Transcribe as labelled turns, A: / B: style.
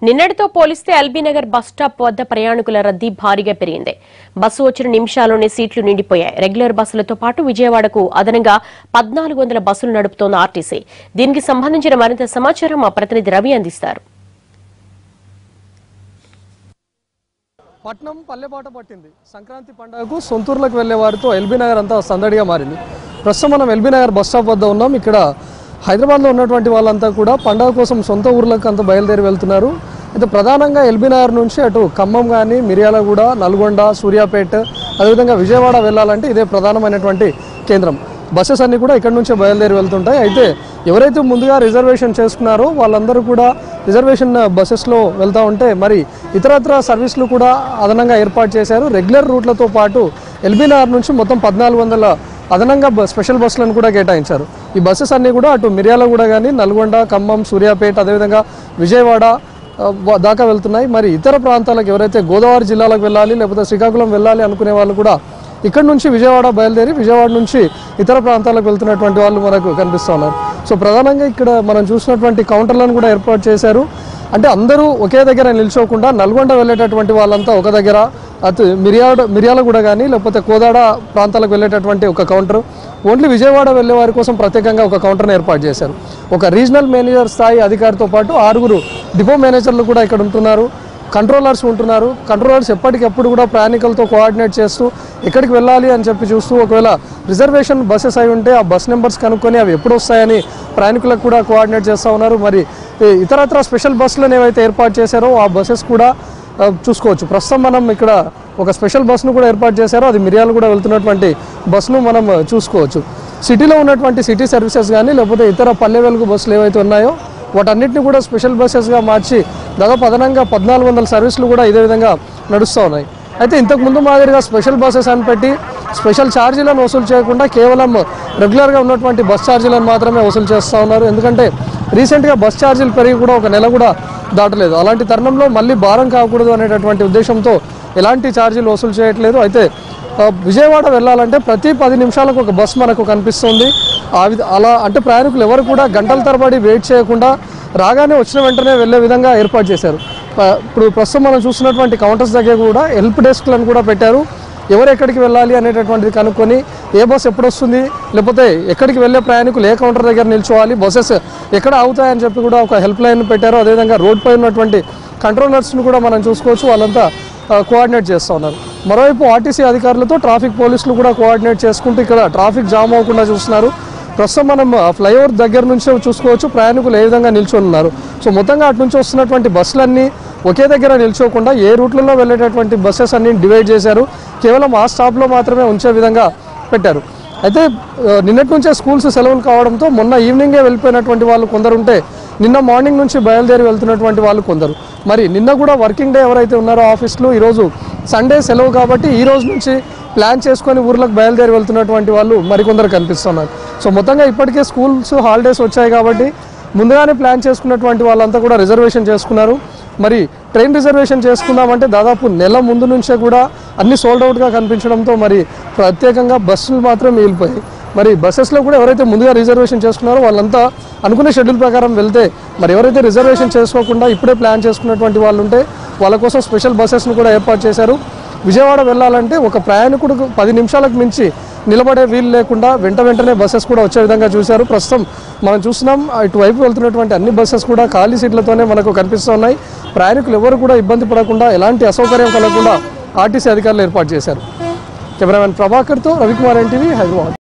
A: నిన్నటితో పోలిస్తే LB Nagar bus stop వద్ద ప్రయాణికుల రద్దీ భారీగా పెరిగింది బస్సు వచ్చిన నిమిషాల్లోనే సీట్లు నిండిపోయాయి రెగ్యులర్ బస్సులతో పాటు విజయవాడకు అదనంగా పద్నాలుగు వందల బస్సులు నడుపుతోన్న ఆర్టీసీ దీనికి సంబంధించిన మరింత సమాచారం మా ప్రతినిధి రవి అందిస్తారు
B: పట్నం పల్లెబాట పట్టింది సంక్రాంతి పండుగకు సొంతూరులకు వెళ్లే వారితో ఎల్బీ నగర్ అంతా సందడిగా మారింది ప్రస్తుతం మనం ఎల్బీ నగర్ బస్ స్టాప్ వద్ద ఉన్నాం ఇక్కడ హైదరాబాద్లో ఉన్నటువంటి వాళ్ళంతా కూడా పండుగ కోసం సొంత ఊర్లకు అంతా బయలుదేరి వెళ్తున్నారు అయితే ప్రధానంగా ఎల్బీ నగర్ నుంచి అటు ఖమ్మం కానీ మిర్యాలగూడ నల్గొండ సూర్యాపేట అదేవిధంగా విజయవాడ వెళ్ళాలంటే ఇదే ప్రధానమైనటువంటి కేంద్రం బస్సెస్ అన్ని కూడా ఇక్కడ నుంచే బయలుదేరి వెళ్తుంటాయి అయితే ఎవరైతే ముందుగా రిజర్వేషన్ చేసుకున్నారో వాళ్ళందరూ కూడా రిజర్వేషన్ బస్సెస్లో వెళ్తూ ఉంటే మరి ఇతరత్ర సర్వీసులు కూడా అదనంగా ఏర్పాటు చేశారు రెగ్యులర్ రూట్లతో పాటు ఎల్బీనగర్ నుంచి మొత్తం పద్నాలుగు వందల అదనంగా బ- స్పెషల్ బస్సులను కూడా కేటాయించారు ఈ బస్సెస్ అన్ని కూడా అటు మిర్యాలగూడ కానీ నల్గొండ ఖమ్మం సూర్యాపేట అదేవిధంగా విజయవాడ ఆ, వ- దాకా వెళ్తున్నాయి మరి ఇతర ప్రాంతాలకు ఎవరైతే గోదావరి జిల్లాలకు వెళ్ళాలి లేకపోతే శ్రీకాకుళం వెళ్ళాలి అనుకునే వాళ్ళు కూడా ఇక్కడ నుంచి విజయవాడ బయలుదేరి విజయవాడ నుంచి ఇతర ప్రాంతాలకు వెళ్తున్నటువంటి వాళ్ళు మనకు కనిపిస్తూ ఉన్నారు సో ప్రధానంగా ఇక్కడ మనం చూసినటువంటి కౌంటర్లను కూడా ఏర్పాటు చేశారు అంటే అందరూ ఒకే దగ్గర నిల్చోకుండా నల్గొండ వెళ్ళేటటువంటి వాళ్ళంతా ఒక దగ్గర అటు మిర్యాడ మిర్యాలగూడ కానీ లేకపోతే కోదాడ ప్రాంతాలకు వెళ్ళేటటువంటి ఒక కౌంటర్ ఓన్లీ విజయవాడ వెళ్ళే వారి కోసం ప్రత్యేకంగా ఒక కౌంటర్ని ఏర్పాటు చేశారు ఒక రీజనల్ మేనేజర్ స్థాయి అధికారితో పాటు ఆరుగురు డిపో మేనేజర్లు కూడా ఇక్కడ ఉంటున్నారు కంట్రోలర్స్ ఉంటున్నారు కంట్రోలర్స్ ఎప్పటికెప్పుడు కూడా ప్రయాణికులతో కోఆర్డినేట్ చేస్తూ ఎక్కడికి వెళ్ళాలి అని చెప్పి చూస్తూ ఒకవేళ రిజర్వేషన్ బస్సెస్ అయి ఉంటే ఆ బస్ నెంబర్స్ కనుక్కొని అవి ఎప్పుడు వస్తాయని ప్రయాణికులకు కూడా కోఆర్డినేట్ చేస్తూ ఉన్నారు మరి ఈ ఇతరత్ర స్పెషల్ బస్సులను ఏవైతే ఏర్పాటు చేశారో ఆ బస్సెస్ కూడా ఆ, చూసుకోవచ్చు ప్రస్తుతం మనం ఇక్కడ ఒక స్పెషల్ బస్సును కూడా ఏర్పాటు చేశారో అది మిరియాలు కూడా వెళ్తున్నటువంటి బస్సును మనం ఆ, చూసుకోవచ్చు సిటీలో ఉన్నటువంటి సిటీ సర్వీసెస్ కానీ లేకపోతే ఇతర పల్లె వెలుగు బస్సులు ఏవైతే ఉన్నాయో వాటన్నిటిని కూడా స్పెషల్ బస్సెస్గా మార్చి దాదాపు అదనంగా పద్నాలుగు వందల సర్వీసులు కూడా ఇదే విధంగా నడుస్తూ ఉన్నాయి అయితే ఇంతకు ముందు మాదిరిగా స్పెషల్ బస్సెస్ అని పెట్టి స్పెషల్ ఛార్జీలను వసూలు చేయకుండా కేవలం రెగ్యులర్గా ఉన్నటువంటి బస్ ఛార్జీలను మాత్రమే వసూలు చేస్తూ ఉన్నారు ఎందుకంటే రీసెంట్గా బస్ ఛార్జీలు పెరిగి కూడా ఒక నెల కూడా దాటలేదు అలాంటి తరుణంలో మళ్ళీ భారం కాకూడదు అనేటటువంటి ఉద్దేశంతో ఎలాంటి ఛార్జీలు వసూలు చేయట్లేదు అయితే ఆ, విజయవాడ వెళ్ళాలంటే ప్రతి పది నిమిషాలకు ఒక బస్ మనకు కనిపిస్తుంది ఆ విధ అలా అంటే ప్రయాణికులు ఎవరు కూడా గంటల తరబడి వెయిట్ చేయకుండా రాగానే వచ్చిన వెంటనే వెళ్ళే విధంగా ఏర్పాటు చేశారు ప- ఇప్పుడు ప్రస్తుతం మనం చూస్తున్నటువంటి కౌంటర్స్ దగ్గర కూడా హెల్ప్ డెస్క్లను కూడా పెట్టారు ఎవరు ఎక్కడికి వెళ్ళాలి అనేటటువంటిది కనుక్కొని ఏ బస్ ఎప్పుడు వస్తుంది లేకపోతే ఎక్కడికి వెళ్ళే ప్రయాణికులు ఏ కౌంటర్ దగ్గర నిల్చోవాలి బస్సెస్ ఎక్కడ ఆగుతాయని చెప్పి కూడా ఒక హెల్ప్ లైన్ పెట్టారు అదేవిధంగా రోడ్ పై ఉన్నటువంటి కంట్రోలర్స్ను కూడా మనం చూసుకోవచ్చు వాళ్ళంతా ఆ, కోఆర్డినేట్ చేస్తూ ఉన్నారు మరోవైపు ఆర్టీసీ అధికారులతో ట్రాఫిక్ పోలీసులు కూడా కోఆర్డినేట్ చేసుకుంటూ ఇక్కడ ట్రాఫిక్ జామ్ అవ్వకుండా చూస్తున్నారు ప్రస్తుతం మనం ఆ ఫ్లైఓవర్ దగ్గర నుంచే చూసుకోవచ్చు ప్రయాణికులు ఏ విధంగా నిల్చొని ఉన్నారు సో మొత్తంగా అటు నుంచి వస్తున్నటువంటి బస్సులన్నీ ఒకే దగ్గర నిల్చోకుండా ఏ రూట్లలో వెళ్ళేటటువంటి బస్సెస్ అన్ని డివైడ్ చేశారు కేవలం ఆ స్టాప్లో మాత్రమే ఉంచే విధంగా పెట్టారు అయితే ఆ, నిన్నటి నుంచే స్కూల్స్ సెలవులు కావడంతో మొన్న ఈవినింగే వెళ్ళిపోయినటువంటి వాళ్ళు కొందరు ఉంటే నిన్న మార్నింగ్ నుంచి బయలుదేరి వెళ్తున్నటువంటి వాళ్ళు కొందరు మరి నిన్న కూడా వర్కింగ్ డే ఎవరైతే ఉన్నారో ఆఫీస్లో ఈరోజు సండే సెలవు కాబట్టి ఈ రోజు నుంచి ప్లాన్ చేసుకొని ఊర్లకు బయలుదేరి వెళ్తున్నటువంటి వాళ్ళు మరికొందరు కనిపిస్తున్నారు సో మొత్తంగా ఇప్పటికే స్కూల్స్ హాలిడేస్ వచ్చాయి కాబట్టి ముందుగానే ప్లాన్ చేసుకున్నటువంటి వాళ్ళంతా కూడా రిజర్వేషన్ చేసుకున్నారు మరి ట్రైన్ రిజర్వేషన్ చేసుకుందామంటే దాదాపు నెల ముందు నుంచే కూడా అన్ని సోల్డ్ అవుట్గా కనిపించడంతో మరి ప్రత్యేకంగా బస్సులు మాత్రం మిగిలిపోయాయి మరి బస్సెస్లో కూడా ఎవరైతే ముందుగా రిజర్వేషన్ చేసుకున్నారో వాళ్ళంతా అనుకునే షెడ్యూల్ ప్రకారం వెళ్తే మరి ఎవరైతే రిజర్వేషన్ చేసుకోకుండా ఇప్పుడే ప్లాన్ చేసుకున్నటువంటి వాళ్ళు ఉంటే వాళ్ళ కోసం స్పెషల్ బస్సెస్ను కూడా ఏర్పాటు చేశారు విజయవాడ వెళ్ళాలంటే ఒక ప్రయాణికుడు పది నిమిషాలకు మించి నిలబడే వీలు లేకుండా వెంట వెంటనే బస్సెస్ కూడా వచ్చే విధంగా చూశారు ప్రస్తుతం మనం చూస్తున్నాం ఇటువైపు వెళ్తున్నటువంటి అన్ని బస్సెస్ కూడా ఖాళీ సీట్లతోనే మనకు కనిపిస్తున్నాయి ప్రయాణికులు ఎవరు కూడా ఇబ్బంది పడకుండా ఎలాంటి అసౌకర్యం కలగకుండా ఆర్టీసీ అధికారులు ఏర్పాటు చేశారు కెమెరామెన్ ప్రభాకర్తో రవికుమార్ ఎన్టీవీ హైదరాబాద్